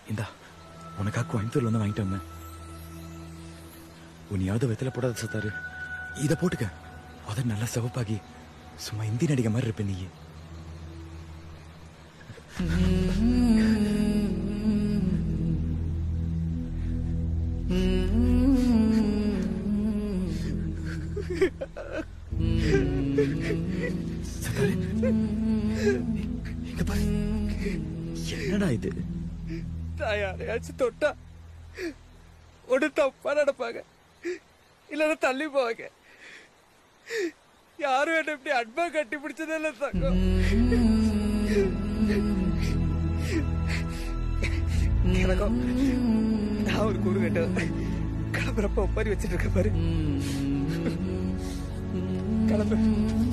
இந்தா உனக்காக கோயம்புத்தூர்ல வந்து வாங்கிட்டு வந்தேன் உன்னையாவது வெத்தலை போடாத சத்தாரு இத போட்டுக்க அத நல்லா சிவப்பாகி சும்மா இந்தி நடிகை மாதிரி இருப்ப நீ சத்தாரு இங்க பாரு என்னடா இது நான் யாரையாச்சும் தொட்டா ஒன்று தப்பா நடப்பாங்க இல்லைன்னா தள்ளி போவாங்க யாரும் என்ன இப்படி அன்பா கட்டி பிடிச்சதே இல்லை தங்கம் எனக்கும் நான் ஒரு கூறு கட்ட கிளம்புறப்ப ஒப்பாரி வச்சிட்டு இருக்க பாரு கிளம்பு